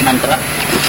மந்திரம்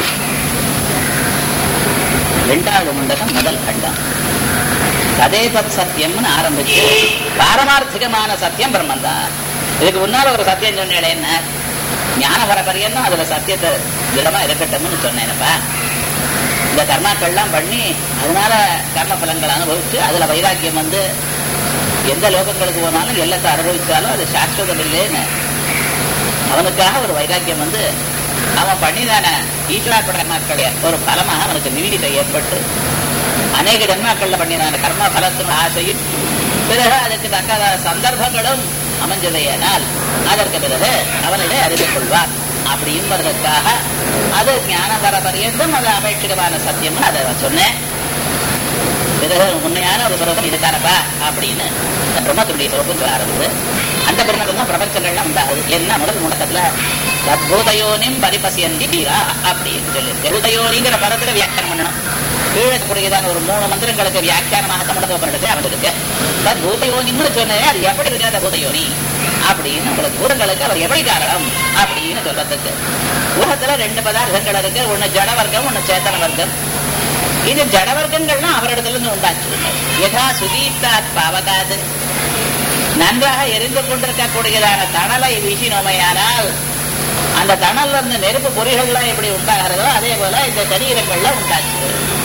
ரெண்டாவது மண்டலம் முதல் கண்டம் ததேதத் சத்தியம்னு ஆரம்பிச்சு பாரமார்த்திகமான சத்தியம் பிரம்மன் தான் இதுக்கு முன்னால ஒரு சத்தியம் சொன்னேன் என்ன ஞான பரபரியன்னு அதுல சத்தியத்தை திடமா இருக்கட்டும்னு சொன்னேனப்பா இந்த கர்மாக்கள்லாம் பண்ணி அதனால கர்ம பலன்களை அனுபவிச்சு அதுல வைராக்கியம் வந்து எந்த லோகங்களுக்கு போனாலும் எல்லாத்தை அனுபவிச்சாலும் அது சாஸ்வதம் இல்லைன்னு அவனுக்காக ஒரு வைராக்கியம் வந்து அவன் பண்ணிதான ஈஸ்வராட்பட கர்மாக்கள் ஒரு பலமாக அவனுக்கு நிவிடித்தை ஏற்பட்டு அநேக ஜன்மாக்கள்ல பண்ணினான கர்ம பலத்தின் ஆசையும் பிறகு அதற்கு தக்க சந்தர்ப்பங்களும் அமைஞ்சதையானால் அதற்கு பிறகு அவனிடம் அறிந்து கொள்வார் அப்படி என்பதற்காக அது ஞான வர பரியந்தும் அது அபேட்சிகமான சத்தியம் அதை நான் சொன்னேன் பிறகு உண்மையான ஒரு பிரபம் இருக்காரப்பா அப்படின்னு இந்த பிரம்மத்துடைய சொரூபம் ஆரம்பிது அந்த பிரம்மத்தில் தான் பிரபஞ்சங்கள்லாம் உண்டாகுது என்ன முதல் முடக்கத்துல தத்பூதயோனிம் பரிபசியந்தி தீரா அப்படின்னு சொல்லி பூதயோனிங்கிற பதத்துல வியாக்கியானம் பண்ணணும் கீழே கூடியதான ஒரு மூணு மந்திரங்களுக்கு வியாக்கியானமாக தமிழக பண்ணிட்டு அவங்களுக்கு பூதயோனின்னு சொன்னேன் அது எப்படி இருக்கு அந்த பூதயோனி அப்படின்னு உங்களுக்கு பூதங்களுக்கு அவர் எப்படி காரணம் அப்படின்னு சொல்றதுக்கு உலகத்துல ரெண்டு பதார்த்தங்கள் இருக்கு ஒண்ணு ஜட வர்க்கம் ஒண்ணு சேத்தன வர்க்கம் இது ஜட வர்க்கங்கள்லாம் அவரிடத்துல இருந்து உண்டாச்சு யதா சுதீப்தாத் பாவகாது நன்றாக எரிந்து கொண்டிருக்கக்கூடியதான தணலை வீசினோமையானால் அந்த தணல்ல இருந்து நெருப்பு பொறிகள்லாம் எப்படி உண்டாகிறதோ அதே போல இந்த சரீரங்கள்ல உண்டாச்சு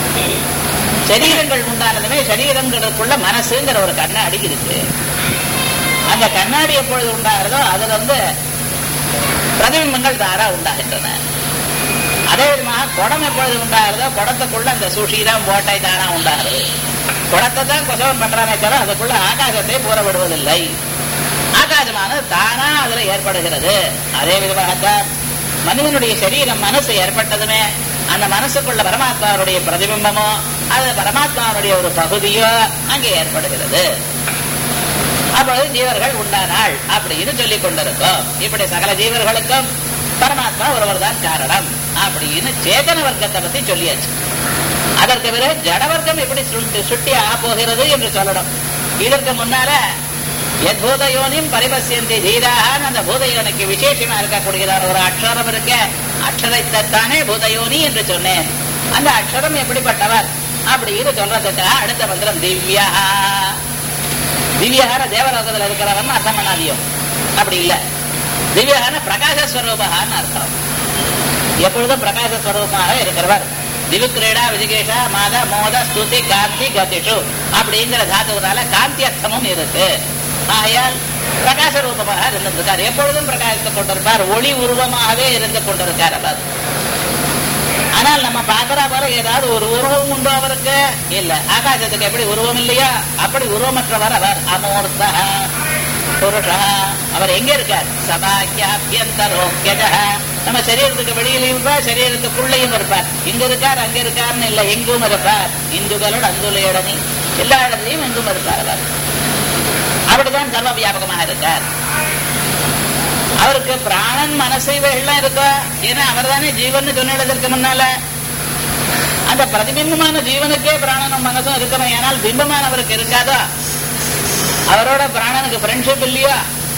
சரீரங்கள் உண்டானதுமே சரீரங்களுக்குள்ள மனசுங்கிற ஒரு கண்ணாடி இருக்கு அந்த கண்ணாடி எப்பொழுது உண்டாகிறதோ அதுல வந்து பிரதிபிம்பங்கள் தாரா உண்டாகின்றன அதே விதமாக குடம் எப்பொழுது உண்டாகிறதோ குடத்துக்குள்ள அந்த சுஷீரம் ஓட்டை தானா உண்டாகுது குடத்தை தான் கொசவன் பண்றானே தவிர அதுக்குள்ள ஆகாசத்தை பூர விடுவதில்லை ஆகாசமானது தானா அதுல ஏற்படுகிறது அதே விதமாகத்தான் மனிதனுடைய சரீரம் மனசு ஏற்பட்டதுமே அந்த மனசுக்குள்ள பரமாத்மாவுடைய பிரதிபிம்பமோ அது பரமாத்மாவுடைய ஒரு பகுதியோ அங்கே ஏற்படுகிறது அப்பொழுது ஜீவர்கள் உண்டானாள் அப்படின்னு சொல்லிக் கொண்டிருக்கோம் இப்படி சகல ஜீவர்களுக்கும் பரமாத்மா ஒருவர் தான் காரணம் அப்படின்னு சேதன வர்க்கத்தை பத்தி சொல்லியாச்சு அதற்கு பிறகு ஜட வர்க்கம் எப்படி சுட்டி ஆக போகிறது என்று சொல்லணும் இதற்கு முன்னால பூதயோனியும் பரிபசியந்தி தீராக அந்த பூதயோனிக்கு விசேஷமா இருக்கக்கூடியதான ஒரு அக்ஷரம் இருக்க அக்ஷரத்தைத்தானே பூதயோனி என்று சொன்னேன் அந்த அக்ஷரம் எப்படிப்பட்டவர் அப்படின்னு சொல்றதுக்காக அடுத்த மந்திரம் திவ்யா திவ்யகார தேவலோகத்தில் இருக்கிறவன் அர்த்தம் பண்ணாதியும் அப்படி இல்ல திவ்யகான பிரகாசஸ்வரூபகான்னு அர்த்தம் எப்பொழுதும் பிரகாசஸ்வரூபமாக இருக்கிறவர் திவிக்கிரீடா விஜிகேஷா மாத மோத ஸ்துதி காந்தி கதிஷு அப்படிங்கிற தாத்துவனால காந்தி அர்த்தமும் இருக்கு ஆகையால் பிரகாச ரூபமாக இருந்திருக்கார் எப்பொழுதும் பிரகாசித்துக் கொண்டிருப்பார் ஒளி உருவமாகவே இருந்து கொண்டிருக்கார் அவர் ஆனால் நம்ம பாக்குற போல ஏதாவது ஒரு உருவம் உண்டோ அவருக்கு இல்ல ஆகாசத்துக்கு எப்படி உருவம் இல்லையா அப்படி உருவமற்றவர் அவர் அமூர்த்த புருஷா அவர் எங்க இருக்கார் சபாக்கியாபியந்தரோக்கியத நம்ம சரீரத்துக்கு வெளியிலையும் இருப்பார் சரீரத்துக்குள்ளேயும் இருப்பார் இங்க இருக்கார் அங்க இருக்கார்னு இல்ல எங்கும் இருப்பார் இந்துகளோட அந்துலையுடனே எல்லா இடத்துலயும் எங்கும் இருப்பார் அவர் அப்படிதான் சர்வ வியாபகமாக இருக்கார் அவருக்கு பிராணன் மனசு இவைகள்லாம் இருக்கா ஏன்னா அவர் தானே ஜீவன் சொன்னதற்கு முன்னால அந்த பிரதிபிம்பமான ஜீவனுக்கே பிராணனும் மனசும் இருக்கணும் ஏனால் பிம்பமானவருக்கு இருக்காதா அவரோட பிராணனுக்கு ஃப்ரெண்ட்ஷிப் இல்லையா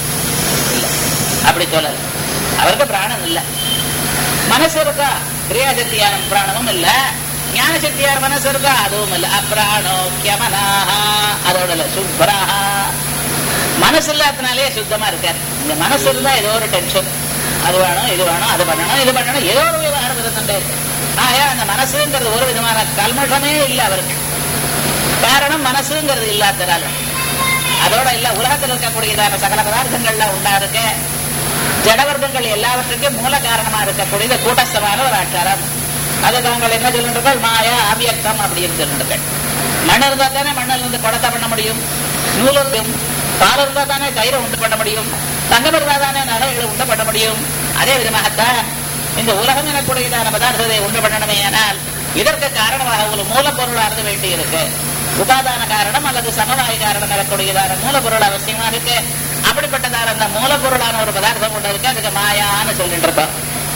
அப்படி சொல்லல அவருக்கு பிராணன் இல்ல மனசு இருக்கா கிரியாசக்தியான பிராணமும் இல்ல ஞான சக்தியான மனசு இருக்கா அதுவும் இல்ல அப்ராணோ கியமனாஹா அதோட இல்ல சுப்ராஹா மனசு இல்லாதனாலே சுத்தமா இருக்காரு இந்த மனசு இருந்தா ஏதோ ஒரு டென்ஷன் அது வேணும் இது வேணும் அது பண்ணணும் இது பண்ணணும் ஏதோ ஒரு விவகாரம் இருந்துட்டே இருக்கு ஆயா அந்த மனசுங்கிறது ஒரு விதமான கல்மஷமே இல்லை அவருக்கு காரணம் மனசுங்கிறது இல்லாதனால அதோட இல்ல உலகத்தில் இருக்கக்கூடியதான சகல பதார்த்தங்கள்ல உண்டா இருக்க ஜடவர்க்கங்கள் எல்லாவற்றுக்கும் மூல காரணமா இருக்கக்கூடியது கூட்டஸ்தமான ஒரு அக்ஷரம் அது தாங்கள் என்ன சொல்லுங்கள் மாயா அபியக்தம் அப்படின்னு சொல்லுங்கள் மண் இருந்தா தானே மண்ணில் இருந்து குடத்தை பண்ண முடியும் நூல் இருக்கும் பால் இருந்தா தானே கயிறை உண்டு பண்ண முடியும் தங்கம் இருந்தா தானே நகைகளை உண்டு பண்ண முடியும் அதே விதமாகத்தான் இந்த உலகம் எனக்கூடியதான பதார்த்தத்தை உண்டு பண்ணணுமே ஆனால் இதற்கு காரணமாக ஒரு மூலப்பொருளாக இருந்து வேண்டி இருக்கு உபாதான காரணம் அல்லது சமவாய காரணம் எனக்கூடியதான மூலப்பொருள் அவசியமா இருக்கு அப்படிப்பட்டதான அந்த மூலப்பொருளான ஒரு பதார்த்தம் ஒன்று இருக்கு அதுக்கு மாயான்னு சொல்லிட்டு இருக்கோம்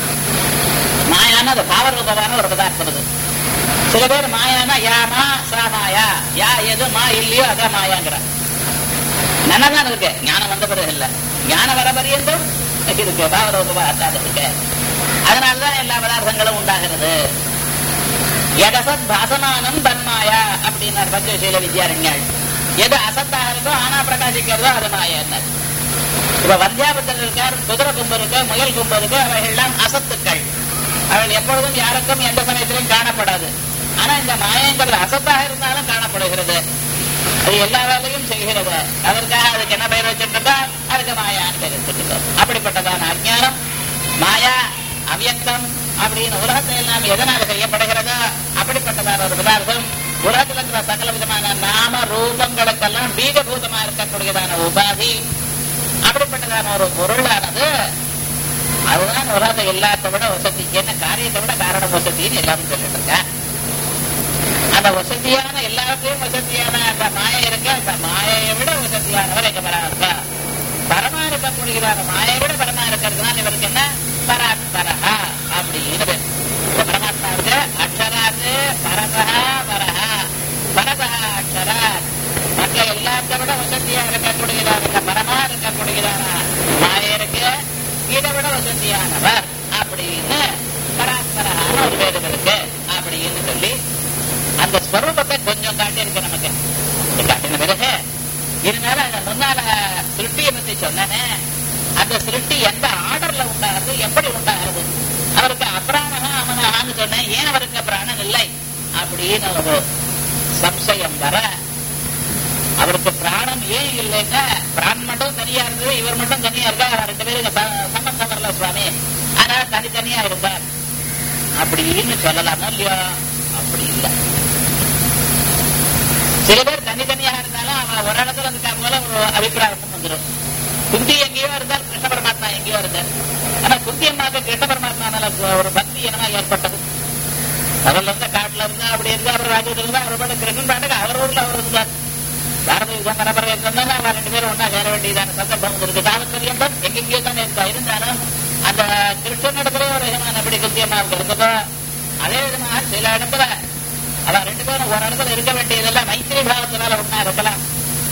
மாயான அது பாவரூபமான ஒரு பதார்த்தம் அது சில பேர் மாயானா யாமா சா மாயா யா எது மா இல்லையோ அதான் மாயாங்கிறான் நன்னதான் இருக்கு ஞானம் வந்த பிறகு இல்ல ஞானம் வர பரியந்தம் இருக்கு பாவரூபமா அர்த்தாது இருக்கு அதனாலதான் எல்லா பதார்த்தங்களும் அசத் பாசமானம் தன்மாயா அப்படின்னார் பஞ்சசீல வித்யாரண்யாள் எது அசத்தாக இருக்கோ ஆனா பிரகாசிக்கிறதோ அது மாயா இப்ப வந்தியாபத்தில் இருக்கார் குதிரை கொம்பு இருக்கு முயல் கொம்பு இருக்கு அவைகள்லாம் அசத்துக்கள் அவள் எப்பொழுதும் யாருக்கும் எந்த சமயத்திலும் காணப்படாது ஆனா இந்த மாயங்கிறது அசத்தாக இருந்தாலும் காணப்படுகிறது அது எல்லா வேலையும் செய்கிறது அதற்காக அதுக்கு என்ன பெயர் வச்சிருக்கா அதுக்கு மாயான்னு பெயர் வச்சிருக்கோம் அப்படிப்பட்டதான அஜ்ஞானம் மாயா அவ்யக்தம் அப்படின்னு உலகத்தில் எல்லாம் எதனால செய்யப்படுகிறதோ அப்படிப்பட்டதான ஒரு பதார்த்தம் உலகத்தில் இருக்கிற சகல விதமான நாம ரூபங்களுக்கெல்லாம் பீஜபூதமா இருக்கக்கூடியதான உபாதி அப்படிப்பட்டதான ஒரு பொருளானது அதுதான் உலகத்தை எல்லாத்தை விட வசதி என்ன காரியத்தை விட காரண வசதின்னு எல்லாரும் சொல்லிட்டு இருக்கேன் அந்த வசதியான எல்லாத்தையும் வசதியான அந்த மாயை இருக்கு அந்த மாயையை விட வசதியானவர் எங்க பரமாத்மா பரமா இருக்கக்கூடியதான மாயை விட பரமா இருக்கிறதுனால இவருக்கு என்ன பராத்பரஹா அப்படின்னு பேர். இந்த பரமாத்மாவுக்கு அக்ஷராத்து பரதா பரஹா பரதா அக்ஷராத் மற்ற எல்லாத்தை விட வசதியா இருக்கக்கூடியதான இந்த பரமா இருக்கக்கூடியதான மாயை இருக்கு இதை விட வசதியானவர் அப்படின்னு பராத்பரஹான ஒரு பேரு இருக்கு அப்படின்னு சொல்லி அந்த ஸ்வரூபத்தை கொஞ்சம் காட்டியிருக்கு நமக்கு இது காட்டின பிறகு இருந்தாலும் அந்த முன்னால சிருஷ்டியை பத்தி சொன்னேனே அந்த சிருஷ்டி எந்த ஆர்டர்ல உண்டாகிறது எப்படி உண்டாகிறது அவருக்கு அப்ராணகா அமனகான்னு சொன்னேன் ஏன் அவருக்கு பிராணன் இல்லை அப்படின்னு ஒரு சம்சயம் வர அவருக்கு பிராணம் ஏன் இல்லைன்னா பிராண் மட்டும் தனியா இருந்தது இவர் மட்டும் தனியா இருக்கா ரெண்டு பேரும் இங்க ச- சம்பந்தம் வரல சுவாமி ஆனா தனித்தனியா இருந்தார் அப்படின்னு சொல்லலாமா இல்லையா அப்படி இல்லை சில பேர் தனித்தனியாக இருந்தாலும் அவன் ஒரு இடத்துல இருக்கா போல ஒரு அபிப்பிராயம் வந்துடும் குந்தி எங்கேயோ இருந்தால் கிருஷ்ண பரமாத்மா எங்கேயோ இருந்தார் ஆனா குந்தி அம்மாவுக்கு கிருஷ்ண பரமாத்மா மேல ஒரு பக்தி என்னமா ஏற்பட்டது கடல்ல இருந்த காட்டுல இருந்தா அப்படி இருந்தா அவர் ராஜ்யத்துல இருந்தா அவர் பாட்டு கிருஷ்ணன் பாட்டுக்கு அவர் ஊர்ல அவர் இருந்தார் பாரத யுத்தம் பரம்பரை இருந்தாலும் அவன் ரெண்டு பேரும் ஒன்னா சேர வேண்டியதான சந்தர்ப்பம் இருக்கு தாமத்தரியம் எங்கெங்கேயோ தானே இருந்தா இருந்தாலும் அந்த கிருஷ்ணனிடத்துல ஒரு விதமான எப்படி குந்தி அம்மாவுக்கு இருந்ததோ அதே விதமாக சில இடத்துல அவன் ரெண்டு பேரும் ஒரு இடத்துல இருக்க வேண்டியதெல்லாம் மைத்திரி பாவத்தினால ஒன்னா இருக்கலாம்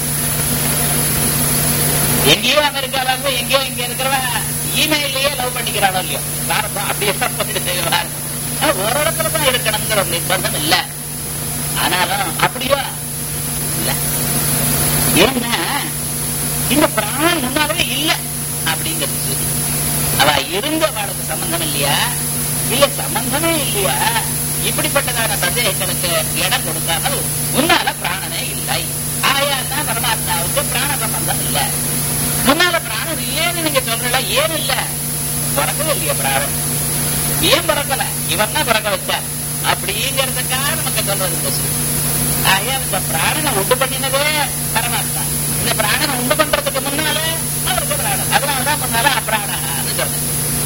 எங்கேயோ அமெரிக்கால இருந்து எங்கேயோ இங்க இருக்கிறவன் இமெயிலேயே லவ் பண்ணிக்கிறானோ இல்லையோ பாரதம் அப்படி எல்லாம் பண்ணிட்டு செய்வார் ஒரு இடத்துல தான் இருக்கணுங்கிற ஒரு நிர்பந்தம் இல்ல ஆனாலும் அப்படியோ இல்ல ஏன்னா இந்த பிராணம் முன்னாலே இல்ல அப்படிங்கிறது சொல்லி அவ இருந்த வாழ்க்கை சம்பந்தம் இல்லையா இல்ல சம்பந்தமே இல்லையா இப்படிப்பட்டதான சந்தேகங்களுக்கு இடம் கொடுக்காமல் முன்னால பிராணனே இல்லை ஆயால் தான் பரமாத்மாவுக்கு பிராண சம்பந்தம் இல்ல முன்னால பிராணன் இல்லைன்னு நீங்க சொல்றல ஏன் இல்ல பிறக்கவே இல்லையா பிராணன் ஏன் பிறக்கல இவன் தான் பிறக்க வச்சார் அப்படிங்கிறதுக்காக நமக்கு சொல்றது இந்த சொல்லி ஆகையால் இந்த பிராணனை உண்டு பண்ணினதே பரமாத்மா இந்த பிராணனை உண்டு பண்றதுக்கு முன்னால அவருக்கு பிராணன் அதனாலதான் முன்னால அப்பிராணன்னு சொல்றேன்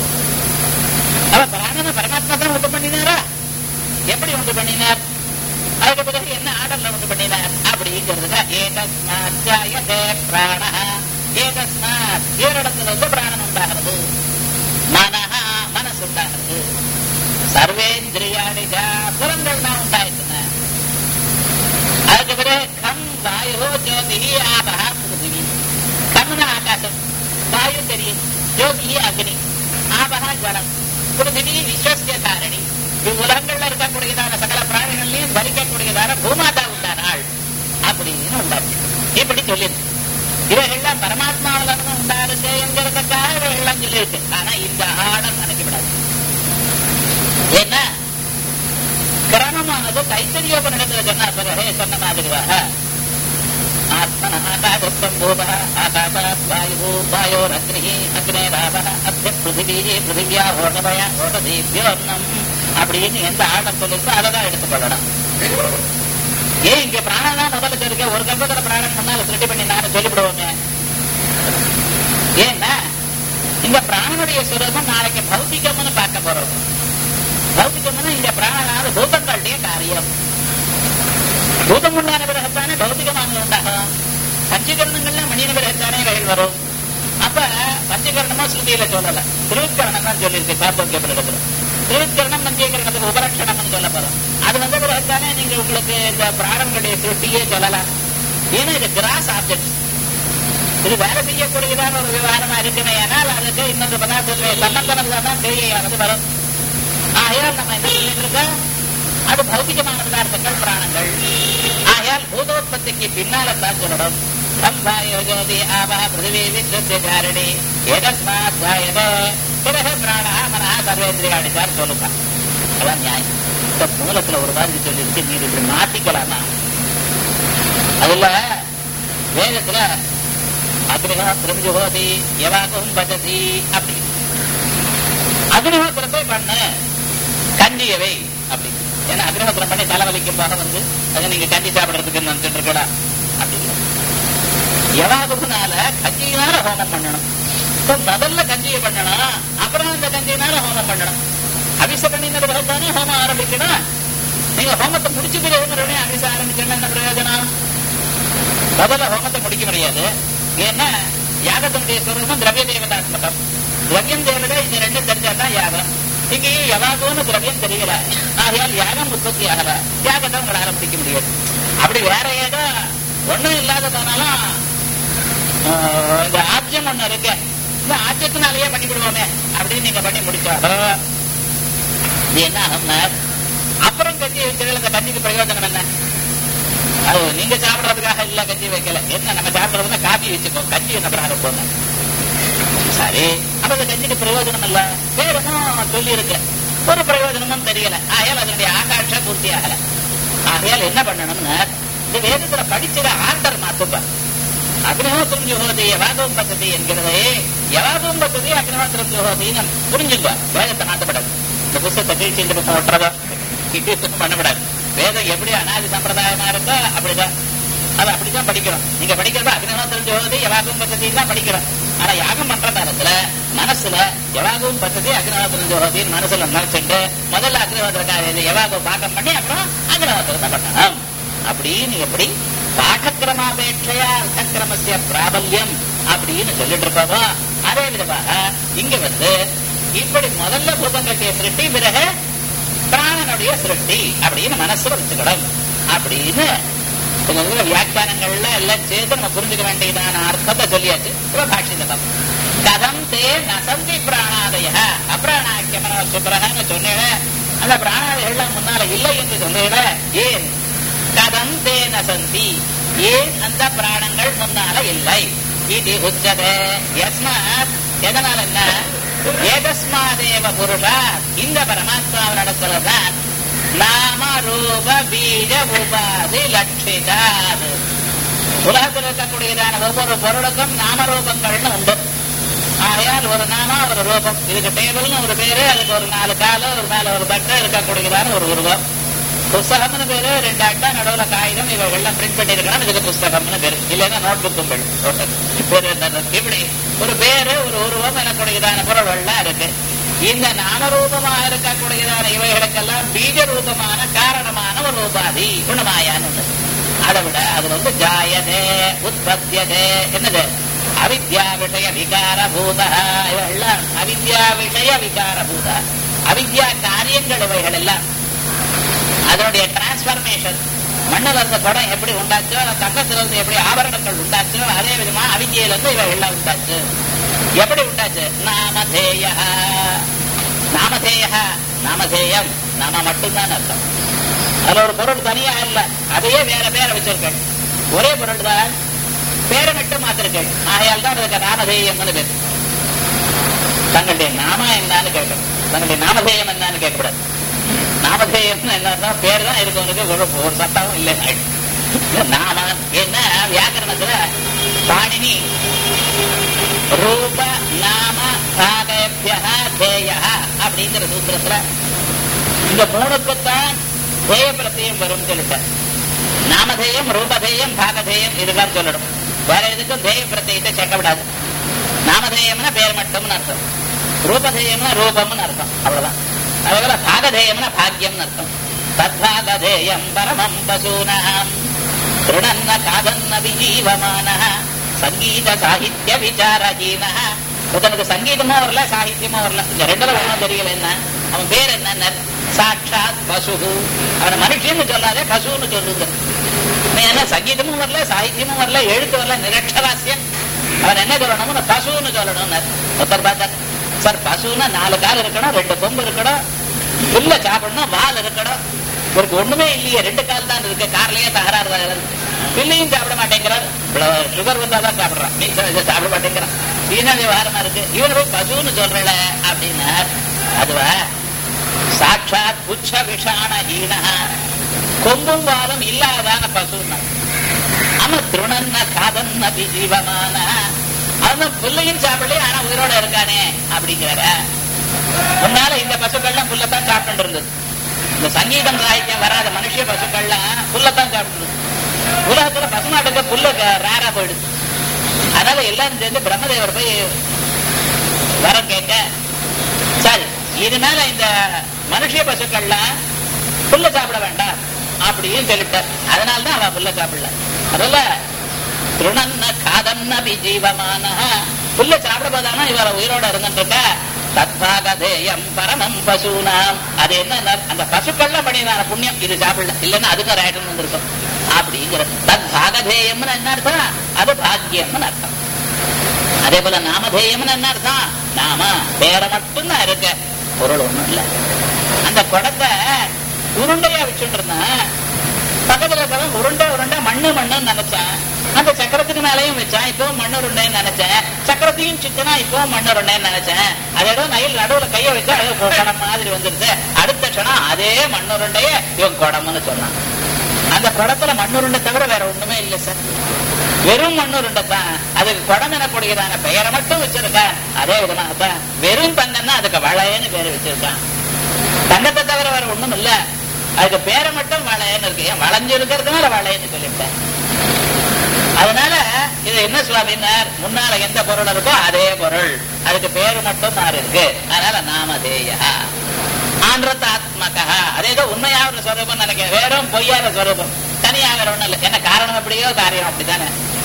அவ பிராணனை பரமாத்மா தான் உண்டு பண்ணினாரா எப்படி உண்டு பண்ணினார் அதுக்கு பிறகு என்ன ஆர்டர்ல உண்டு பண்ணினார் அப்படிங்கிறதுல ஏதஸ்மாத் பிராண ஏதஸ்மாத் ஏரிடத்துல இருந்து பிராணன் உண்டாகிறது மனஹா மனசு உண்டாகிறது சர்வேந்திரியாணி புறங்கள் தான் உண்டாயிட்டுன அதுக்கு பிறகு கம் வாயு ஜோதி ஆபஹா பிருத்திவி கம்னா ஆகாசம் வாயு தெரியும் ஜோதி அக்னி ஆபஹா ஜலம் பிருத்திவி விஸ்வசிய தாரணி இவ்வுலகங்கள்ல இருக்கக்கூடியதான சகல பிராணிகள்லையும் தரிக்கக்கூடியதான பூமாதா உண்டானாள் அப்படின்னு உண்டாச்சு இப்படி சொல்லியிருக்கு இவைகள்லாம் பரமாத்மாவில இருந்து உண்டாருக்குங்கிறதுக்காக இவைகள்லாம் சொல்லியிருக்கு ஆனா இந்த ஆடம் நினைக்கப்படாது ஏன்னா கிரமமானது கைத்தறியோபனிடத்துல சொன்னா பிறகு சொன்ன மாதிரியாக ஆத்மன ஆகாசம் பூப ஆகாசாத் வாயு வாயோரக்னி அக்னேராப அத்திய பிருத்திவி பிருத்திவியா ஓடபய ஓடதீபியோன்னம் அப்படின்னு எந்த ஆட்டம் சொல்லிருக்கோ அதை தான் எடுத்துக்கொள்ளணும் ஏன் இங்க பிராணம் தான் முதல்ல சொல்லிருக்க ஒரு கல்பத்துல பிராணம் முன்னால திருட்டி பண்ணி நானும் சொல்லிவிடுவோங்க ஏன்னா இந்த பிராணனுடைய சுரூபம் நாளைக்கு பௌத்திகம்னு பார்க்க போறோம் பௌத்திகம்னா இந்த பிராணனாவது பூதங்களுடைய காரியம் பூதம் உண்டான பிறகுத்தானே பௌத்திகமானது உண்டாகும் பஞ்சகரணங்கள்ல மனித பிறகுத்தானே வயல் வரும் அப்ப பஞ்சகரணமா ஸ்ருதியில சொல்லல திருவிக்கரணம் தான் சொல்லியிருக்கு சாத்தோக்கியப்பட திருவிக்கரணம் பஞ்சீகரணத்துக்கு உபலட்சணம்னு சொல்ல போறோம் அது வந்த பிறகுத்தானே நீங்க உங்களுக்கு இந்த பிராணங்களுடைய திருஷ்டியே சொல்லலாம் ஏன்னா இது கிராஸ் ஆப்ஜெக்ட் இது வேலை செய்யக்கூடியதான ஒரு விவகாரமா இருக்குமே ஆனால் அதுக்கு இன்னொரு பதார்த்தத்துடைய சம்பந்தம் தான் தேவையானது வரும் ஆகையால் நம்ம என்ன சொல்லிட்டு இருக்கோம் அது பௌத்திகமான பதார்த்தங்கள் பிராணங்கள் ஆகையால் பூதோத்பத்திக்கு பின்னால்தான் சொல்லணும் சம்பாயோஜோதி ஆவா பிருத்திவி வித்யுத்ய காரணி ஏதஸ்மாத் ஜாயத பிறகு பிராணா மனஹா சர்வேந்திரியாணி தான் சொல்லுங்க அதான் நியாயம் இந்த மூலத்துல ஒரு மாதிரி சொல்லிருக்கு நீங்க இப்படி மாத்திக்கலாமா அதுல வேதத்துல அக்னிஹோத்திரம் ஜுகோதி எவாகும் பஜதி அப்படி அக்னிஹோத்திரத்தை பண்ண கஞ்சியவை அப்படி ஏன்னா அக்னிஹோத்திரம் பண்ணி தலைவலிக்கு போக வந்து அதை நீங்க கஞ்சி சாப்பிடுறதுக்கு நினைச்சிட்டு இருக்கலாம் அப்படி இல்லை. எவாகுனால கஞ்சியினால ஹோமம் பண்ணணும் இப்ப முதல்ல கஞ்சியை பண்ணணும் அப்புறம் அந்த கஞ்சியினால ஹோமம் பண்ணணும் அபிஷ பண்ணின பிறகு தானே ஹோமம் ஆரம்பிக்கணும் நீங்க ஹோமத்தை முடிச்சு பிறகு மறுபடியும் அபிஷ ஆரம்பிக்கணும் என்ன பிரயோஜனம் முதல்ல ஹோமத்தை முடிக்க முடியாது ஏன்னா யாகத்தினுடைய சுரூபம் திரவிய தேவதாத்மகம் திரவியம் தேவதை இந்த ரெண்டும் தெரிஞ்சாதான் யாகம் இங்கேயும் எவாகோன்னு திரவியம் தெரியல ஆகையால் யாகம் உற்பத்தி ஆகல யாகத்தை உங்களால முடிக்க முடியாது அப்படி வேற ஏதோ ஒண்ணும் இல்லாத போனாலும் ஆஹ், இந்த ஆஜ்யம் ஒண்ணு இருக்கு இந்த ஆஜ்யத்தினாலேயே பண்ணி விடுவோமே அப்படின்னு நீங்க பண்ணி முடிச்சாலும் இது என்ன ஆகும்னா அப்புறம் கஞ்சி வைக்கிறதுல இந்த கஞ்சிக்கு பிரயோஜனம் என்ன அது நீங்க சாப்பிடுறதுக்காக இல்ல கஞ்சி வைக்கல என்ன நம்ம சாப்பிடுறதுன்னா காபி வச்சுக்கோ கஞ்சி என்ன பிராரம்பம் சரி அப்ப அந்த கஞ்சிக்கு பிரயோஜனம் இல்ல பேரனும் சொல்லி இருக்கு ஒரு பிரயோஜனமும் தெரியல ஆகையால் அதனுடைய ஆகாட்ச பூர்த்தி ஆகல ஆகையால் என்ன பண்ணணும்னு இந்த வேதத்துல படிச்சத ஆர்டர் மாத்துப்ப அக்னிஹோத்திரம் ஜுஹோதி யவாதம் பத்ததி என்கிறது யவாதம் பத்ததி அக்னிஹோத்திரம் ஜுஹோதின்னு புரிஞ்சுங்க வேதத்தை மாத்தப்படாது இந்த புத்தகத்தை கீழ்ச்சி இந்த பக்கம் ஒட்டுறதோ இது பண்ணப்படாது வேதம் எப்படி அனாதி சம்பிரதாயமா இருக்கோ அப்படிதான் அது அப்படிதான் படிக்கிறோம் நீங்க படிக்கிறது அக்னிஹோத்திரம் ஜோதி யவாகம் பத்ததி தான் படிக்கிறோம் ஆனா யாகம் பண்ற நேரத்துல மனசுல யவாகவும் பத்ததி அக்னிஹோத்திரம் ஜோதின்னு மனசுல நினைச்சுட்டு முதல்ல அக்னிஹோத்திரம் யவாகம் பாகம் பண்ணி அப்புறம் அக்னிஹோத்திரம் தான் பண்ணணும் அப்படின்னு எப்படி பாடக்கிரமாபேட்சையா அர்த்தக்கிரமசிய பிராபல்யம் அப்படின்னு சொல்லிட்டு இருப்போமோ அதே விதமாக இங்க வந்து இப்படி முதல்ல பூதங்கட்டிய சிருஷ்டி பிறகு பிராணனுடைய சிருஷ்டி அப்படின்னு மனசுல வச்சுக்கணும் அப்படின்னு கொஞ்சம் தூரம் வியாக்கியானங்கள்ல எல்லாம் சேர்த்து நம்ம புரிஞ்சுக்க வேண்டியதான அர்த்தத்தை சொல்லியாச்சு இப்ப பாஷ்யத்தை பார்ப்போம் கதம் தே நசந்தி பிராணாதய அப்பிராணாக்கியமன சுப்ரஹன்னு சொன்னேன் அந்த பிராணாதிகள்லாம் முன்னால இல்லை என்று சொன்னேன் ஏன் கதம் தே நசந்தி ஏன் அந்த பிராணங்கள் முன்னால இல்லை இது உச்சதே யஸ்மாத் எதனால என்ன ஏதஸ்மாதேவ புருஷா இந்த பரமாத்மாவினிடத்துலதான் நாம ரூப பீஜ உபாதி லட்சிதாது உலகத்தில் இருக்கக்கூடியதான ஒவ்வொரு பொருளுக்கும் நாமரூபங்கள்னு உண்டு ஆகையால் ஒரு நாம ஒரு ரூபம் இதுக்கு டேபிள்னு ஒரு பேரு அதுக்கு ஒரு நாலு காலு ஒரு மேல ஒரு பட்டு இருக்கக்கூடியதான ஒரு உருவம் புஸ்தகம்னு பேரு ரெண்டு அட்டா நடுவுல காகிதம் இவர்கள்லாம் பிரிண்ட் பண்ணிருக்கணும் இதுக்கு புஸ்தகம்னு பேரு இல்லைன்னா நோட் புக்கும் பேரு என்ன- இப்படி ஒரு பேரு ஒரு உருவம் எனக்கூடியதான பொருள்கள்லாம் இருக்கு இந்த நாமரூபமாக இருக்கக்கூடியதான இவைகளுக்கெல்லாம் பீஜ ரூபமான காரணமான ஒரு உபாதி குணமாயான்னு ஒண்ணு. அதை விட அது வந்து ஜாயதே உற்பத்தியதே என்னது அவித்யா விஷய விகார பூத இவைகள்லாம் அவித்யா விஷய விகார பூத அவித்யா காரியங்கள் இவைகள் எல்லாம் அதனுடைய டிரான்ஸ்பர்மேஷன் மண்ணில் இருந்த குடம் எப்படி உண்டாச்சோ தங்கத்துல இருந்து எப்படி ஆபரணங்கள் உண்டாச்சோ அதே விதமா அவிஜயில இருந்து இவை எல்லாம் உண்டாச்சு எப்படி உண்டாச்சு நாமதேய நாமதேய நாமதேயம் நாம மட்டும்தான் அர்த்தம் அதுல ஒரு பொருள் தனியா இல்ல அதையே வேற பேரை வச்சிருக்கேன் ஒரே பொருள் தான் பேரை மட்டும் மாத்திருக்கேன் ஆகையால் தான் அதுக்கு நாமதேயம்னு பேர் தங்களுடைய நாம என்னன்னு கேட்கணும் தங்களுடைய நாமதேயம் என்னன்னு கேட்கக்கூடாது நாமதேயம்னு என்னன்னா பேர் தான் இருக்கவனுக்கு ஒரு ஒரு சட்டமும் இல்லை நாம என்ன வியாக்கரணத்துல பாணினி ரூப நாம பாகேபிய தேய அப்படிங்கிற சூத்திரத்துல இந்த மூணுக்குத்தான் தேய பிரத்தியம் வரும் சொல்லிட்டார் நாமதேயம் ரூபதேயம் பாகதேயம் இதெல்லாம் சொல்லணும் வேற எதுக்கும் தேய பிரத்தியத்தை சேர்க்கப்படாது நாமதேயம்னா பேர் மட்டும்னு அர்த்தம் ரூபதேயம்னா ரூபம்னு அர்த்தம் அவ்வளவுதான் அதேபோல பாகதேயம்னா பாக்யம்னு அர்த்தம் தத்பாகதேயம் பரமம் பசூனாம் திருணன்ன காதன்ன விஜீவமான சங்கீத சாகித்ய விசாரஹீன ஒருத்தனுக்கு சங்கீதமும் வரல சாகித்யமும் வரல இந்த ரெண்டுல ஒண்ணும் தெரியல என்ன அவன் பேர் என்ன சாட்சாத் பசு அவனை மனுஷன்னு சொல்லாதே பசுன்னு சொல்லுங்க நீ என்ன சங்கீதமும் வரல சாகித்யமும் வரல எழுத்து வரல நிரட்சராசியம் அவன் என்ன சொல்லணும்னு பசுன்னு சொல்லணும் ஒருத்தர் பார்த்தார் சார் பசுன்னா நாலு கால் இருக்கணும் ரெண்டு கொம்பு இருக்கணும் புல்ல சாப்பிடணும் வால் இருக்கணும் இவருக்கு ஒண்ணுமே இல்லையே ரெண்டு கால் தான் இருக்கு கார்லயே தகராறு தான் பிள்ளையும் சாப்பிட மாட்டேங்கிறார் சுகர் வந்தாதான் சாப்பிடுறான் நீ சா- சாப்பிட மாட்டேங்கிறான் இதுனா விவகாரமா இருக்கு இவன் போய் பசுன்னு சொல்றல அப்படின்னா அதுவா சாட்சாத் புச்ச விஷான ஈன கொம்பும் வாலும் இல்லாதான பசுன்னா அவன் திருணன்ன காதன்ன ஜீவமான அவன் புல்லையும் சாப்பிடலையே ஆனா உயிரோட இருக்கானே அப்படிங்கிறார முன்னால இந்த பசுக்கள்லாம் புல்லத்தான் சாப்பிட்டு இருந்தது இந்த சங்கீதம் சாய்க்க வராத மனுஷ பசுக்கள்லாம் புல்லத்தான் சாப்பிட்டு உலகத்துல பசுமாட்டுக்கு புல்லு ரேரா போயிடுது அதனால எல்லாரும் சேர்ந்து பிரம்மதேவர் போய் வரம் கேட்க சரி இதனால இந்த மனுஷ பசுக்கள்லாம் புல்ல சாப்பிட வேண்டாம் அப்படின்னு சொல்லிட்டார் அதனாலதான் அவ புல்ல சாப்பிடல அதல்ல திருணன்ன காதன்ன ஜீவமான புல்ல சாப்பிட போதானா இவர உயிரோட இருந்துட்டு தத்பாகதேயம் பரமம் பசுனாம் அது என்ன அந்த பசுக்கள்லாம் பண்ணிதான புண்ணியம் இது சாப்பிடல இல்லைன்னா அதுக்கு ஒரு ஐட்டம் வந்திருக்கும் அப்படிங்கிற தத் பாகதேயம்னு என்ன அர்த்தம் அது பாக்கியம்னு அர்த்தம் அதே போல நாமதேயம்னு என்ன அர்த்தம் நாம பேர மட்டும்தான் இருக்கு பொருள் ஒண்ணும் இல்ல அந்த குடத்தை உருண்டையா வச்சுட்டு இருந்தேன் பக்கத்துல இருக்கிறவன் உருண்டை உருண்டை மண்ணு மண்ணுன்னு நினைச்சேன் அந்த சக்கரத்துக்கு மேலையும் வச்சேன் இப்போ மண்ணு உருண்டைன்னு நினைச்சேன் சக்கரத்தையும் சுத்தினா இப்போ மண்ணு உருண்டைன்னு நினைச்சேன் அதோட நயில் நடுவுல கைய வச்சு அது குடம் மாதிரி வந்துருது அடுத்த க்ஷணம் அதே மண்ணு உருண்டைய இவன் குடம்னு சொன்னான் அந்த குடத்துல மண்ணுருண்டை தவிர வேற ஒண்ணுமே இல்லை சார் வெறும் மண்ணுருண்டை தான் அதுக்கு குடம் எனக்கூடியதான பெயரை மட்டும் வச்சிருக்கேன் அதே விதமாகத்தான் வெறும் தங்கம்னா அதுக்கு வளையன்னு பேரு வச்சிருக்கான் தங்கத்தை தவிர வேற ஒண்ணும் இல்ல அதுக்கு பேரை மட்டும் வளையன்னு இருக்கு ஏன் வளைஞ்சு இருக்கிறதுனால வளையன்னு சொல்லிவிட்டேன் அதனால இது என்ன சுவாமினார் முன்னால எந்த பொருள் இருக்கோ அதே பொருள் அதுக்கு பேரு மட்டும் மாறி இருக்கு அதனால நாமதேயா ஆந்திரத்தாத்மகா அதே ஏதோ உண்மையான ஸ்வரூபம் நினைக்கிறேன் வேறும் பொய்யான ஸ்வரூபம் தனியாக வேற ஒண்ணும் இல்லை என்ன காரணம் எப்படியோ காரியம் அப்படித்தானே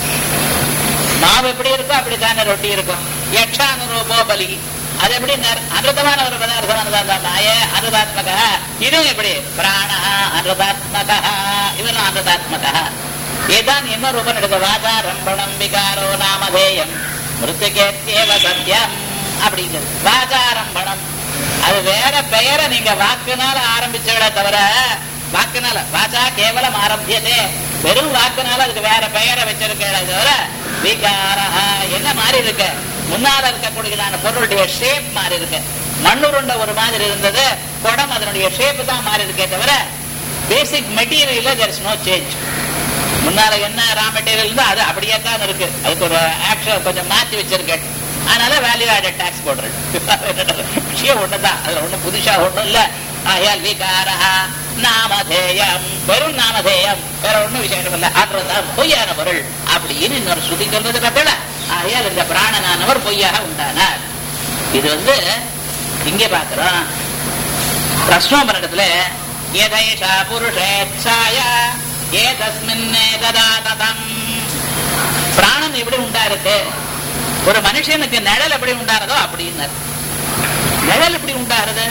மாவு எப்படி இருக்கோ அப்படித்தானே ரொட்டி இருக்கும் யக்ஷானுரூபோ பலி அது எப்படி அனுதமான ஒரு பதார்த்தம் நாய அனுதாத்மக இதுவும் எப்படி பிராண அனுதாத்மக இவரும் அனுதாத்மக இதுதான் என்ன ரூபம் எடுக்க வாசா ரம்பணம் விகாரோ நாமதேயம் மிருத்துகேத்யேவ சத்தியம் அப்படிங்கிறது வாசாரம்பணம் அது வேற பெயரை நீங்க வாக்குனால ஆரம்பிச்சவிட தவிர வாக்குனால வாசா கேவலம் ஆரம்பியதே வெறும் வாக்குனால அதுக்கு வேற பெயரை வச்சிருக்கே தவிர விகாரா என்ன மாறி இருக்கு முன்னால இருக்கக்கூடியதான பொருளுடைய ஷேப் மாறி இருக்கு மண்ணுருண்ட ஒரு மாதிரி இருந்தது குடம் அதனுடைய ஷேப் தான் மாறி இருக்கே தவிர பேசிக் மெட்டீரியல்ல there is நோ சேஞ்ச் முன்னால என்ன ரா மெட்டீரியல் இருந்தோ அது அப்படியே தான் இருக்கு அதுக்கு ஒரு ஆக்ஷன் கொஞ்சம் மாத்தி வச்சிருக்கேன் அதனால வேல்யூ ஆடட் டாக்ஸ் போடுறேன் விஷயம் ஒண்ணுதான் அதுல ஒண்ணும் புதுசா ஒண்ணும் இல்ல ஆயால் விகாரா நாமதேயம் வெறும் நாமதேயம் வேற ஒண்ணும் விசேஷம் இல்ல ஆற்றதான் பொய்யான பொருள் அப்படின்னு இன்னொரு சுத்தி சொல்றது கட்டல ஆயால் இந்த பிராணனானவர் பொய்யாக உண்டானார் இது வந்து இங்கே பாக்குறோம் பிரஸ்னோபரகத்துல எதைஷா புருஷேச்சாய ஏதஸ்மின்னே ததாததம் பிராணன் எப்படி உண்டா இருக்கு ஒரு மனுஷனுக்கு நிழல் எப்படி உண்டாறதோ அப்படின்னார் நிழல் எப்படி உண்டாருது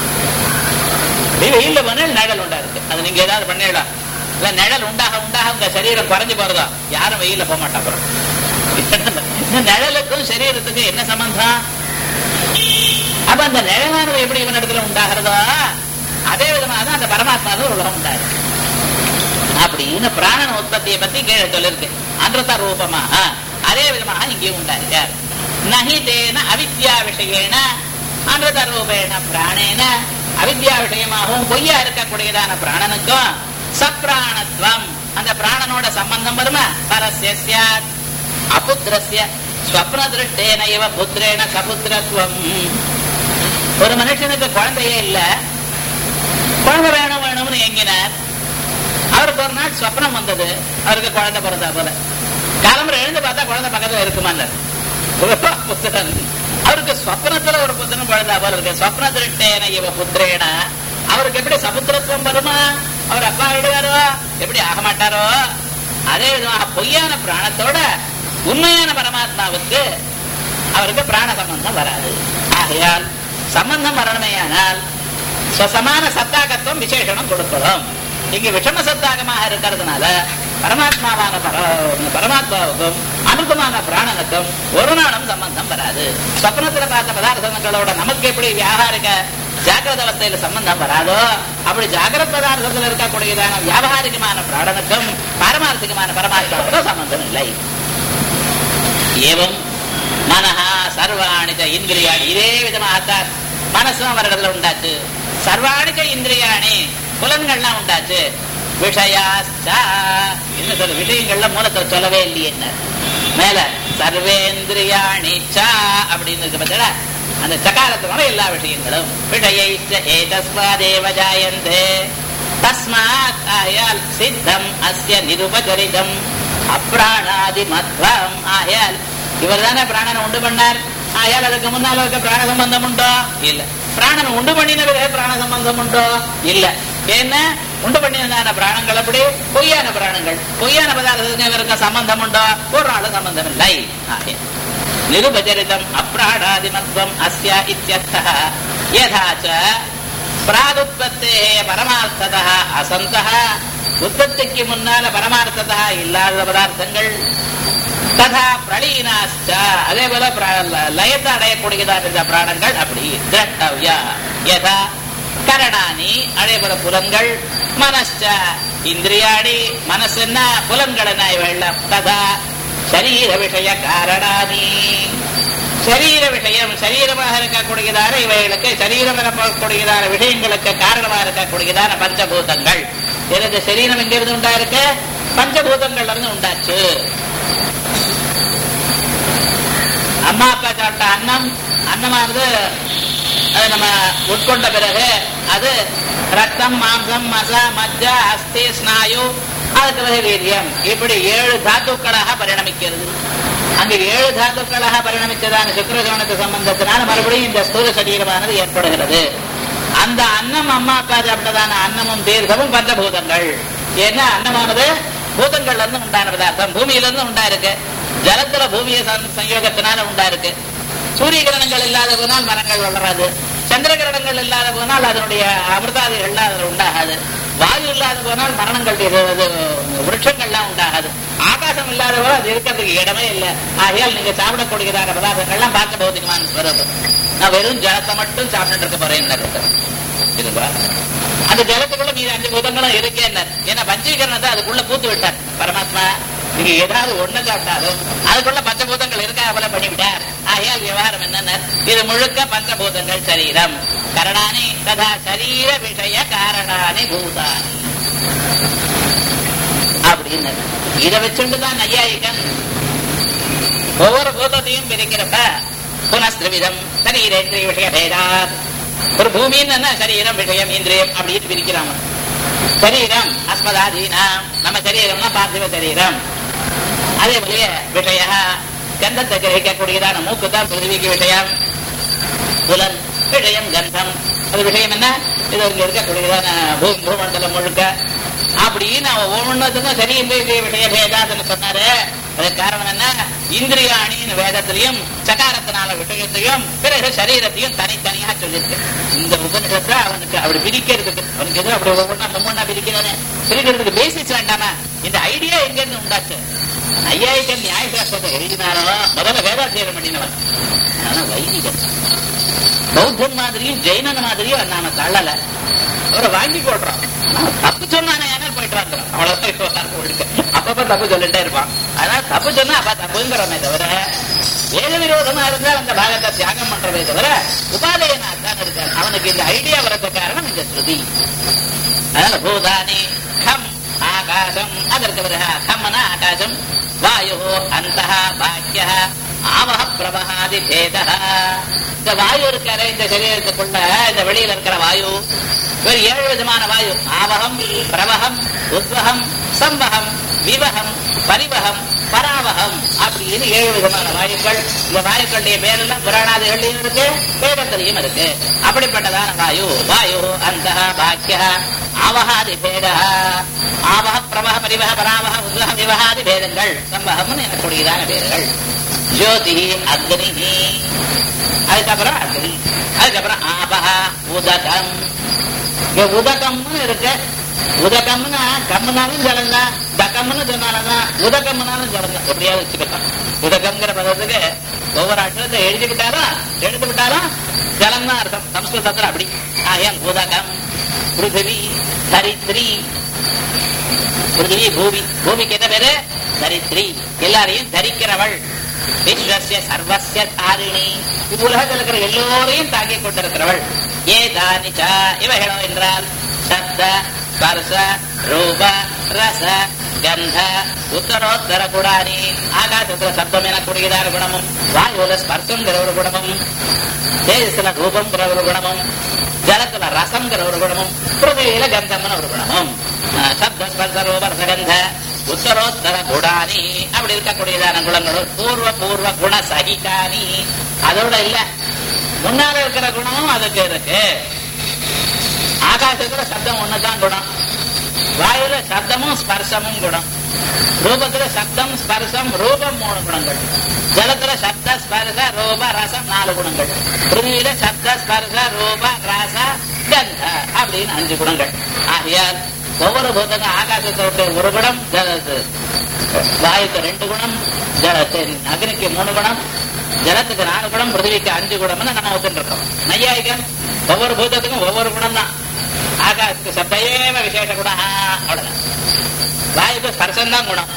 வெயில்ல போனால் நிழல் உண்டா இருக்கு அது நீங்க ஏதாவது பண்ணிடலாம் இல்ல நிழல் உண்டாக உண்டாக உங்க சரீரம் குறைஞ்சு போறதா யாரும் வெயில்ல போக மாட்டா அப்புறம் இந்த நிழலுக்கும் சரீரத்துக்கும் என்ன சம்பந்தம் அப்ப அந்த நிழலானது எப்படி இவன் இடத்துல உண்டாகிறதோ அதே விதமாக தான் அந்த பரமாத்மாவில் ஒரு உலகம் உண்டாயிருக்கு அப்படின்னு பிராணன உற்பத்தியை பத்தி கீழே சொல்லிருக்கு அன்றத ரூபமாக அதே விதமாக இங்கேயும் உண்டாயிருக்கார் நகி தேன அவித்யா விஷயேன அன்றத ரூபேன பிராணேன அவித்யா விஷயமாகவும் பொய்யா இருக்கக்கூடியதான பிராணனுக்கும் சப்ராணத்துவம் அந்த பிராணனோட சம்பந்தம் வருமா பரஸ்ய சியாத் அபுத்திரஸ்ய ஸ்வப்ன திருஷ்டேன இவ புத்திரேன சபுத்திரத்துவம் ஒரு மனுஷனுக்கு குழந்தையே இல்ல குழந்தை வேணும் வேணும்னு எங்கினார் அவருக்கு ஒரு நாள் ஸ்வப்னம் வந்தது அவருக்கு குழந்தை பிறந்தா போல காலம்பரை எழுந்து பார்த்தா குழந்தை பக்கத்துல இருக்குமான்னார் புத்திரன் அவருக்கு ஸ்வப்னத்துல ஒரு புத்திரன் குழந்தை போல இருக்கு ஸ்வப்ன திருஷ்டேன இவ புத்திரேன அவருக்கு எப்படி சமுத்திரத்துவம் வருமா அவர் அப்பா விடுவாரோ எப்படி ஆக மாட்டாரோ அதே விதமாக பொய்யான பிராணத்தோட உண்மையான பரமாத்மாவுக்கு அவருக்கு பிராண சம்பந்தம் வராது ஆகையால் சம்பந்தம் வரணுமேயானால் சமான சத்தாகத்துவம் விசேஷனம் கொடுக்கணும் இங்க விஷம சத்தாகமாக இருக்கிறதுனால பரமாத்மாவான பரமாத்மாவுக்கும் அனுபவமான பிராணனுக்கும் ஒரு நாளும் சம்பந்தம் வராது சொப்னத்துல பார்த்த பதார்த்தங்களோட நமக்கு எப்படி வியாபாரிக ஜாகிரத அவஸ்தையில சம்பந்தம் வராதோ அப்படி ஜாகிரத பதார்த்தத்தில் இருக்கக்கூடியதான வியாபாரிகமான பிராணனுக்கும் பாரமார்த்திகமான பரமாத்மாவுக்கும் சம்பந்தம் இல்லை ஏவம் மனஹா சர்வாணிச்ச இந்திரியாணி இதே விதமாகத்தான் மனசும் அவரிடத்துல உண்டாச்சு சர்வாணிச்ச இந்திரியாணி புலன்கள்லாம் உண்டாச்சு விஷயாச்சா என்ன சொல்ல விஷயங்கள்ல மூலத்தை சொல்லவே இல்லையே என்ன மேல சர்வேந்திரியாணி சா அப்படின்னு இருக்கு பார்த்தா அந்த சகாரத்தினால எல்லா விஷயங்களும் விஷயைச்ச ஏதஸ்மாதேவ ஜாயந்தே தஸ்மாத் ஆயால் சித்தம் அஸ்ய நிருபச்சரிதம் அப்பிராணாதி மத்வம் ஆயால் இவர் தானே பிராணனை உண்டு பண்ணார் ஆயால் அதுக்கு முன்னால் இருக்க பிராண சம்பந்தம் உண்டோ இல்ல பிராணனை உண்டு பண்ணினவரே பிராண சம்பந்தம் உண்டோ இல்ல என்ன உண்டு பண்ணினதான பிராணங்கள் அப்படி பொய்யான பிராணங்கள் பொய்யான பதார்த்தத்துக்கு இவருக்கு சம்பந்தம் உண்டோ ஒரு நாள் சம்பந்தம் இல்லை ஆகையால் நிருபச்சரிதம் அப்பிராணாதிமத்வம் அஸ்ய இத்தியர்த்தः யதா ச பிராகுத்பத்தே பரமார்த்ததா அசந்தः உற்பத்திக்கு முன்னால பரமார்த்ததா இல்லாத பதார்த்தங்கள் ததா பிரளீனாச்ச அதே போல பிர- லயத்தை அடையக்கூடியதாக இருந்த பிராணங்கள் அப்படி திரட்டவ்யா யதா கரணானி அதே போல புலன்கள் மனச்ச இந்திரியாணி மனசுன்னா புலன்கள் என்ன இவையெல்லாம் ததா சரீர விஷய காரணானி சரீர விஷயம் சரீரமாக இருக்கக்கூடியதான இவைகளுக்கு சரீரம் எனப்படக்கூடியதான விஷயங்களுக்கு காரணமாக இருக்கக்கூடியதான பஞ்சபூதங்கள் எனது சரீரம் எங்கிருந்து உண்டா இருக்கு பஞ்சபூதங்கள்ல இருந்து உண்டாச்சு அம்மா அப்பா சாப்பிட்ட அன்னம் அன்னமானது அது நம்ம உட்கொண்ட பிறகு அது ரத்தம் மாம்சம் மச மஜ்ஜ அஸ்தி ஸ்நாயு அதுக்கு பிறகு வீரியம் இப்படி ஏழு தாத்துக்களாக பரிணமிக்கிறது அங்கு ஏழு தாத்துக்களாக பரிணமித்ததான சுக்கரகவனத்து சம்பந்தத்தினால் மறுபடியும் இந்த ஸ்தூல சரீரமானது ஏற்படுகிறது அந்த அன்னம் அம்மா அப்பா சாப்பிட்டதான அன்னமும் தீர்க்கமும் பஞ்சபூதங்கள் ஏன்னா அன்னமானது பூதங்கள்ல இருந்து உண்டான பதார்த்தம் பூமியில இருந்து உண்டா இருக்கு ஜலத்துல பூமிய சம்- சம்யோகத்தினால உண்டா இருக்கு சூரிய கிரணங்கள் இல்லாத போனால் மரங்கள் வளராது சந்திர கிரணங்கள் இல்லாத போனால் அதனுடைய அமிர்தாதிகள்லாம் அதுல உண்டாகாது வாயு இல்லாத போனால் மரணங்கள் இது- இது விருட்சங்கள்லாம் உண்டாகாது ஆகாசம் இல்லாத போது அது இருக்கிறதுக்கு இடமே இல்லை ஆகையால் நீங்க சாப்பிடக்கூடியதான பதார்த்தங்கள்லாம் பார்க்க பௌத்திகமான வருது நான் வெறும் ஜலத்தை மட்டும் சாப்பிட்டு இருக்க போறேன் இதுவா அந்த ஜலத்துக்குள்ள மீது அஞ்சு பூதங்களும் இருக்கே ஏன்னா பஞ்சீகரணத்தை அதுக்குள்ள பூத்து விட்டார் பரமாத்மா நீங்க ஏதாவது ஒண்ணு சாப்பிட்டாலும் அதுக்குள்ள பஞ்சபூதங்கள் இருக்கா அவல பண்ணிவிட்டார் ஆகையால் விவகாரம் என்னன்னா இது முழுக்க பஞ்சபூதங்கள் சரீரம் கரணானி ததா சரீர விஷய காரணானி பூதானி அப்படின்னு இதை வச்சுட்டுதான் நையாயிகன் ஒவ்வொரு பூதத்தையும் பிரிக்கிறப்ப புனஸ்திரவிதம் சரீரேந்திரிய விஷய பேதாத் ஒரு பூமின்னு என்ன சரீரம் விஷயம் இந்திரியம் அப்படின்னு பிரிக்கிறாங்க சரீரம் அஸ்மதாதீனா நம்ம சரீரம்னா பார்த்திவ சரீரம் அதே போல விஷய கந்தத்தை கிரகிக்கக்கூடியதான மூக்கு தான் பிருத்திவிக்கு விஷயம் புலன் விஷயம் கந்தம் அது விஷயம் என்ன இது இங்க இருக்கக்கூடியதான பூ பூமண்டலம் முழுக்க அப்படின்னு அவன் ஒவ்வொன்றதுக்கும் சரி இந்திரிய விஷய பேதாதுன்னு சொன்னாரு அதுக்கு காரணம் என்ன இந்திரியாணின்னு வேதத்திலையும் சகாரத்தினால விஷயத்தையும் பிறகு சரீரத்தையும் தனித்தனியா சொல்லியிருக்கு இந்த உபனிஷத்தை அவனுக்கு அப்படி பிரிக்கிறதுக்கு அவனுக்கு எதுவும் அப்படி ஒவ்வொன்றா ஒவ்வொன்றா பிரிக்கிறானே பிரிக்கிறதுக்கு பேசிஸ் வேண்டாமா இந்த ஐடியா எங்க இருந்து உண்டாச்சு ஐயாயிரம் நியாயசாஸ்திரத்தை எழுதினாரோ முதல்ல வேதாத்தியம் பண்ணினவன் ஆனா வைதிகன் பௌத்தன் மாதிரியும் ஜெயினன் மாதிரியும் நாம தள்ளல அவரை வாங்கி கொள்றோம் ஆனா தப்பு சொன்னானே ஏன்னா போயிட்டு வந்துடும் அவ்வளவுதான் இப்போ போயிருக்கு அப்பப்ப தப்பு சொல்லிட்டே இருப்பான் அதனால தப்பு சொன்னா அப்ப தப்புங்கிறோமே தவிர வேத விரோதமா இருந்தால் அந்த பாகத்தை தியாகம் பண்றதே தவிர உபாதையனா தான் இருக்கான் அவனுக்கு இந்த ஐடியா வரது காரணம் இந்த ஸ்ருதி அதனால பூதானி கம் ஆகாசம் அதற்கு பிறகு கம்மனா ஆகாசம் வாயு அந்த பாக்கிய ஆவக பிரபகாதி பேத இந்த வாயு இருக்கிற இந்த சரீரத்துக்குள்ள இந்த வெளியில இருக்கிற வாயு வேறு ஏழு விதமான வாயு ஆவகம் பிரவகம் உத்வகம் சம்பகம் விவகம் பரிவகம் பராவகம் அப்படின்னு ஏழு விதமான வாயுக்கள் இந்த வாயுக்களுடைய பேரெல்லாம் புராணாதிகள்லையும் இருக்கு வேதத்திலையும் இருக்கு அப்படிப்பட்டதான வாயு வாயு அந்த பாக்கிய ஆவகாதி பேத ஆவக பிரவக பரிவக பராவக உத்வக விவகாதி பேதங்கள் சம்பகம்னு எனக்கூடியதான பேர்கள் ஜோதி அக்னி அதுக்கப்புறம் அக்னி அதுக்கப்புறம் ஆபக உதகம் இங்க உதகம்னு இருக்கு உதகம்னா கம்முனாலும் ஜலம் தான் தகம்னு சொன்னாலதான் உதகம்னாலும் ஜலம் தான் எப்படியாவது வச்சுக்கலாம் உதகம்ங்கிற பதத்துக்கு ஒவ்வொரு அക്ഷரத்தை எழுதி விட்டாலும் எடுத்து விட்டாலும் ஜலம் தான் அர்த்தம் சம்ஸ்கிருதத்துல அப்படி ஆயம் பூதகம் பிருத்திவி தரித்ரி பிருத்திவி பூமி பூமிக்கு என்ன பேரு தரித்ரி எல்லாரையும் தரிக்கிறவள் விஸ்வசிய சர்வசிய தாரிணி உலகத்தில் இருக்கிற எல்லோரையும் தாங்கிக் கொண்டிருக்கிறவள் ஏதானிச்சா இவைகளோ என்றால் சப்த ஸ்பர்ச ரூப ரச கந்த உத்தரோத்தர குணானி ஆகாசத்துல சப்தம் எனக்கூடியதான குணமும் வாயுல ஸ்பர்சங்கிற ஒரு குணமும் தேஜஸ்ல ரூபங்கிற ஒரு குணமும் ஜலத்துல ரசங்கிற ஒரு குணமும் பிருதிவியில கந்தம்னு ஒரு குணமும் அஹ், சப்த ஸ்பர்ச ரூப ரசகந்த உத்தரோத்தர குணானி அப்படி இருக்கக்கூடியதான குணங்களும் பூர்வ பூர்வ குண சகிகானி அதோட இல்ல முன்னால இருக்கிற குணமும் அதுக்கு இருக்கு ஆகாசத்துல சப்தம் ஒண்ணுதான் குணம் வாயுல சப்தமும் ஸ்பர்சமும் குணம் ரூபத்துல சப்தம் ஸ்பர்சம் ரூபம் மூணு குணங்கள் ஜலத்துல சப்த ஸ்பர்ச ரூப ரசம் நாலு குணங்கள் பிருத்திவியில சப்த ஸ்பர்ச ரூப ரச கந்த அப்படின்னு அஞ்சு குணங்கள் ஆகையால் ஒவ்வொரு பூதங்க ஆகாசத்தோட ஒரு குணம் ஜலத்து வாயுக்கு ரெண்டு குணம் ஜலத்து அக்னிக்கு மூணு குணம் ஜலத்துக்கு நாலு குணம் பிருத்திவிக்கு அஞ்சு குணம்னு நம்ம ஒத்துட்டு இருக்கோம் நையாயிகம் ஒவ்வொரு பூதத்துக்கும் ஒவ்வொரு குணம் தான் ஆகாசத்துக்கு சப்தேவ விசேஷ குணம் அவ்வளவுதான் வாயுக்கு ஸ்பர்சம் தான் குணம்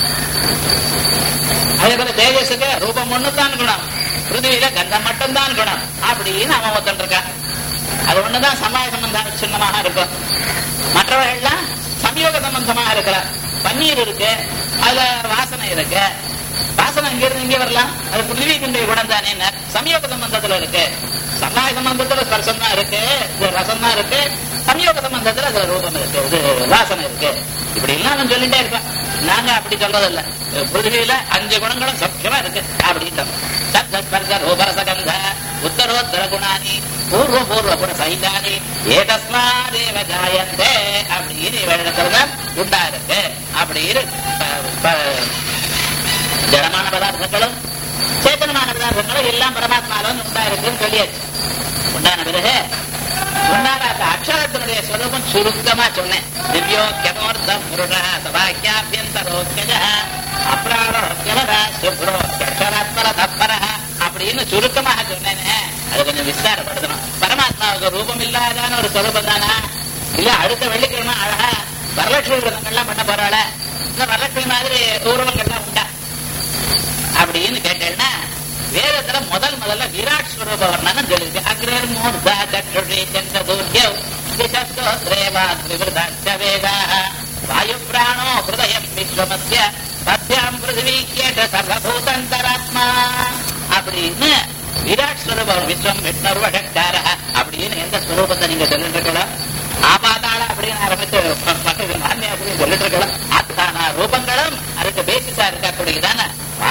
அதே போல தேஜஸுக்கு ரூபம் ஒண்ணுதான் குணம் பிருத்திவியில கந்தம் மட்டும்தான் குணம் அப்படின்னு அவன் ஒருத்தன் இருக்கான் அது ஒண்ணுதான் சமாய சம்பந்தம் சின்னமாக இருக்கும் மற்றவர்கள்லாம் சம்யோக சம்பந்தமாக இருக்கிறார் பன்னீர் இருக்கு அதுல வாசனை இருக்கு வாசனை இங்க இருந்து இங்கே வரலாம் அது பிருத்திவிக்குடைய குணம் தானே சம்யோக சம்பந்தத்துல இருக்கு சமாய சம்பந்தத்துல ஸ்பர்சம் தான் இருக்கு இது ரசம் தான் இருக்கு சம்யோக சம்பந்தத்துல அதுல ரூபம் இருக்கு இது வாசனை இருக்கு இப்படி எல்லாம் அவன் சொல்லிட்டே இருப்பான் நாங்க அப்படி சொல்றது இல்ல பிருத்திவியில அஞ்சு குணங்களும் சத்தியமா இருக்கு அப்படின்னு சப்த ஸ்பர்ச ரூபரசகந்த உத்தரோத்தர குணானி பூர்வ பூர்வ குண சகிதானி ஏதஸ்மாதேவ ஜாயந்தே அப்படின்னு இவரிடத்துல உண்டா இருக்கு அப்படின்னு ப- ப- ஜடமான பதார்த்தங்களும் சேத்தனமான பதார்த்தங்களும் எல்லாம் பரமாத்மாவில் உண்டா இருக்குன்னு சொல்லியாச்சு உண்டான பிறகு உண்டான அந்த அக்ஷரத்தினுடைய ஸ்வரூபம் சுருக்கமா சொன்னேன் திவ்யோ கமோர்த்த புருஷ சபாக்கியாபியந்தரோக்கஜ அப்ராரோக்கியவர சுப்ரோ அக்ஷராத்மர தப்பர அப்படின்னு சுருக்கமாக சொன்னேனே அது கொஞ்சம் விஸ்தாரப்படுத்தணும் பரமாத்மாவுக்கு ரூபம் இல்லாதான ஒரு ஸ்வரூபம் தானா இல்ல அடுத்த வெள்ளிக்கிழமை அழகா வரலட்சுமி விரதங்கள்லாம் பண்ண போறாள இந்த வரலட்சுமி மாதிரி உருவங்கள்லாம் உண்டா அப்படின்னு கேட்டேன்னா வேதத்துல முதல் முதல்ல விராட் ஸ்வரூப வர்ணனம் சொல்லிருக்கு அக்ரர் மூர்தா தட்சுஷி சந்திரதூர்யவ் திசஸ்தோத்ரேவாத்விவృதாச்ச வேதாः வாயு பிராணோ ஹிருதயம் விஸ்வமஸ்ய பத்யாம் பிருத்திவி கேட்ட சர்வபூதந்தராத்மா அப்படின்னு விராட் ஸ்வரூபம் விஸ்வம் விஷ்ணர்வஷக்கார அப்படின்னு எந்த ஸ்வரூபத்தை நீங்க சொல்லிட்டு இருக்கலாம் ஆபாதாள அப்படின்னு ஆரம்பிச்சு பக்கத்து நாமே அப்படின்னு சொல்லிட்டு இருக்கலாம் அத்தான ரூபங்களும் அதுக்கு பேசிஸா இருக்கக்கூடியதான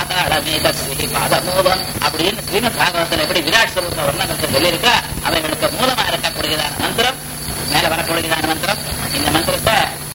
பாதாளமேத ஸ்ரீ பாதமூலம் அப்படின்னு ஸ்ரீமத் பாகவத்தில் எப்படி விராட் ஸ்வரூப வர்ணனத்தை சொல்லியிருக்கா அவைகளுக்கு